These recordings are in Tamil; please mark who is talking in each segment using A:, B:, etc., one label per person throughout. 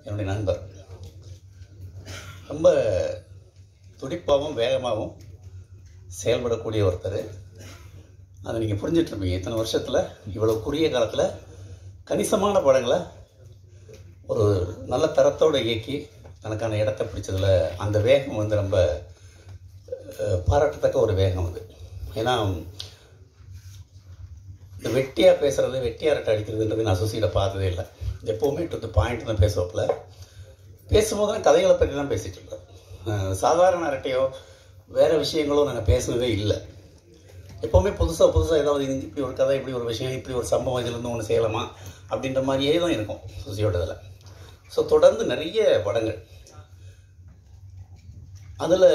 A: என்னுடைய நண்பர் ரொம்ப துடிப்பாகவும் வேகமாகவும் செயல்படக்கூடிய ஒருத்தர் அதை நீங்கள் புரிஞ்சிட்ருப்பீங்க இத்தனை வருஷத்தில் இவ்வளோ குறுகிய காலத்தில் கணிசமான படங்களை ஒரு நல்ல தரத்தோடு இயக்கி தனக்கான இடத்த பிடிச்சதில் அந்த வேகம் வந்து ரொம்ப அஹ், பாராட்டத்தக்க ஒரு வேகம் அது ஏன்னா இந்த வெட்டியாக பேசுகிறது வெட்டியாரட்டை அடிக்கிறதுன்றது நான் சுசியில் பார்த்ததே இல்லை எப்போவுமே டு த பாயிண்ட் தான் பேசுவாப்புல பேசும்போது தான் கதைகளை பற்றி தான் பேசிகிட்டு இருப்பேன் அஹ், சாதாரண அரட்டையோ வேறு விஷயங்களோ நாங்கள் பேசுனதே இல்லை எப்போவுமே புதுசாக புதுசாக ஏதாவது இந்த- இப்படி ஒரு கதை இப்படி ஒரு விஷயம் இப்படி ஒரு சம்பவம் இதுலேருந்து ஒன்று செய்யலாமா அப்படின்ற மாதிரியே தான் இருக்கும் சுசியோட இதில் ஸோ தொடர்ந்து நிறைய படங்கள் அதில்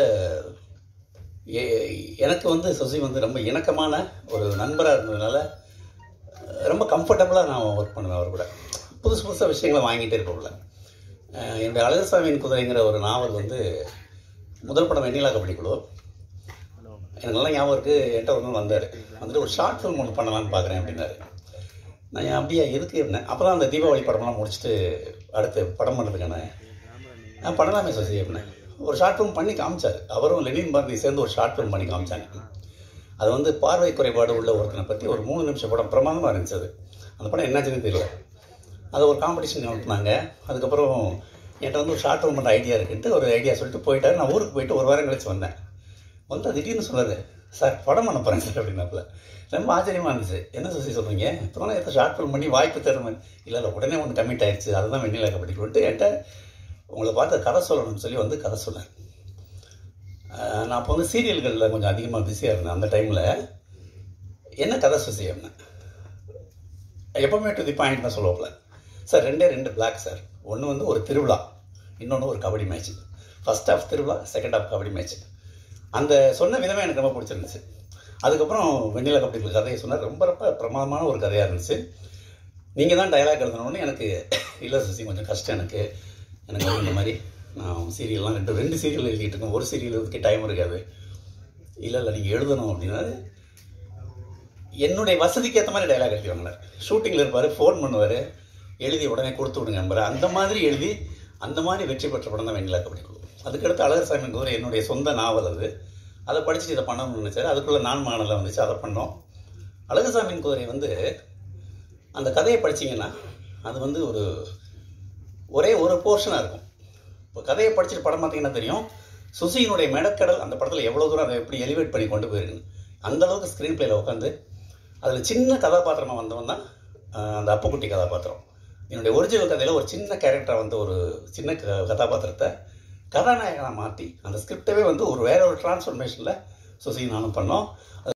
A: எனக்கு வந்து சுசி வந்து ரொம்ப இணக்கமான ஒரு நண்பராக இருந்ததுனால அஹ், ரொம்ப கம்ஃபர்டபுளாக நான் ஒர்க் பண்ணுவேன் அவர் கூட புதுசு புதுசாக விஷயங்களை வாங்கிட்டே இருப்போம்ல அஹ், என்னுடைய அழகசாமியின் குதிரைங்கிற ஒரு நாவல் வந்து முதல் படம் வெண்ணிலா கபடி குழு எனக்கு நல்லா ஞாபகம் இருக்குது என்கிட்ட ஒரு நாள் வந்தார் வந்துட்டு ஒரு ஷார்ட் ஃபிலிம் ஒன்று பண்ணலான்னு பார்க்குறேன் அப்படின்னாரு நான் ஏன் அப்படியா எதுக்கு இருந்தேன் அப்போ தான் அந்த தீபாவளி படம்லாம் முடிச்சுட்டு அடுத்து படம் பண்ணுறதுக்கான நான் பண்ணலாமே சசி அப்படின்னேன் ஒரு ஷார்ட் ஃபிலிம் பண்ணி காமிச்சார் அவரும் லெனின் பாரதி சேர்ந்து ஒரு ஷார்ட் ஃபிலிம் பண்ணி காமிச்சாங்க அது வந்து பார்வை குறைபாடு உள்ள ஒருத்தனை பற்றி ஒரு மூணு நிமிஷம் படம் பிரமாதமாக இருந்துச்சு அது அந்த படம் என்னாச்சுன்னு தெரியல அதை ஒரு காம்படிஷன் நடத்துனாங்க அதுக்கப்புறம் என்கிட்ட வந்து ஒரு ஷார்ட் ஃபிலிம் பண்ணுற ஐடியா இருக்குன்ட்டு ஒரு ஐடியா சொல்லிட்டு போயிட்டாரு நான் ஊருக்கு போயிட்டு ஒரு வாரம் கழிச்சு வந்தேன் வந்து திடீர்னு சொன்னாரு சார் படம் பண்ண போகிறேன் சார் அப்படின்னாப்புல ரொம்ப ஆச்சரியமாக இருந்துச்சு என்ன சுசி சொல்கிறீங்க இப்போ எதோ ஷார்ட் ஃபிலிம் பண்ணி வாய்ப்பு தருமே இல்லை இல்லை உடனே ஒன்று கமிட் ஆயிடுச்சு அதுதான் வெண்ணிலா கபடி கொண்டு என்கிட்ட உங்களை பார்த்து கதை சொல்லணும்னு சொல்லி வந்து கதை சொன்னேன் ஆஹ் நான் அப்போ வந்து சீரியல்களில் கொஞ்சம் அதிகமாக பிஸியாக இருந்தேன் அந்த டைமில் என்ன கதை சுசி அப்படின்னேன் எப்பவுமே டு தி பாயிண்ட் தான் சொல்லுவாப்ல சார் ரெண்டே ரெண்டு பிளாக் சார் ஒன்று வந்து ஒரு திருவிழா இன்னொன்று ஒரு கபடி மேட்ச் ஃபர்ஸ்ட் ஹாஃப் திருவிழா செகண்ட் ஹாஃப் கபடி மேட்ச் அந்த சொன்ன விதமே எனக்கு ரொம்ப பிடிச்சிருந்துச்சு அதுக்கப்புறம் வெண்ணிலா கபடி கதையை சொன்னார் ரொம்ப ரொம்ப பிரமாதமான ஒரு கதையாக இருந்துச்சு நீங்கள் தான் டயலாக் எழுதணும்னு எனக்கு இல்லை சுசி கொஞ்சம் கஷ்டம் எனக்கு எனக்கு வந்து இந்த மாதிரி நான் சீரியல்லாம் ரெண்டு ரெண்டு சீரியல் எழுதிட்டு இருக்கேன் ஒரு சீரியல் எழுதுக்கு டைம் இருக்காது இல்லை இல்லை நீங்கள் எழுதணும் அப்படின்னா என்னுடைய வசதிக்கு ஏற்ற மாதிரி டைலாக் எழுதி வாங்கினார் ஷூட்டிங்கில் இருப்பார் ஃபோன் பண்ணுவார் எழுதி உடனே கொடுத்து விடுங்க நம்பர் அந்த மாதிரி எழுதி அந்த மாதிரி வெற்றி பெற்ற படம் தான் வெண்ணிலா கபடி குழு அதுக்கடுத்து அழகர்சாமி குதிரை என்னுடைய சொந்த நாவல் அது அதை படிச்சுட்டு இதை பண்ணணும்னு நினச்சாரு அதுக்குள்ளே நான் மாடலில் வந்துச்சு அதை பண்ணோம் அழகர்சாமியின் குதிரை வந்து அந்த கதையை படிச்சீங்கன்னா அது வந்து ஒரு ஒரே ஒரு போர்ஷனாக இருக்கும் இப்போ கதையை படிச்சுட்டு படம் பார்த்தீங்கன்னா தெரியும் சுசியினுடைய மெடக்கடல் அந்த படத்தில் எவ்வளோ தூரம் அதை எப்படி எலிவேட் பண்ணி கொண்டு போயிருக்குன்னு அந்த அளவுக்கு ஸ்க்ரீன் பிளேயில் உட்காந்து அதில் சின்ன கதாபாத்திரமாக வந்தவன் தான் ஆஹ், அந்த அப்புக்குட்டி கதாபாத்திரம் என்னுடைய ஒரிஜினல் கதையில் ஒரு சின்ன கேரக்டராக வந்து ஒரு சின்ன க- கதாபாத்திரத்தை கதாநாயகனாக மாற்றி அந்த ஸ்கிரிப்டவே வந்து ஒரு வேற ஒரு டிரான்ஸ்ஃபர்மேஷனில் சுசி நானும் பண்ணோம்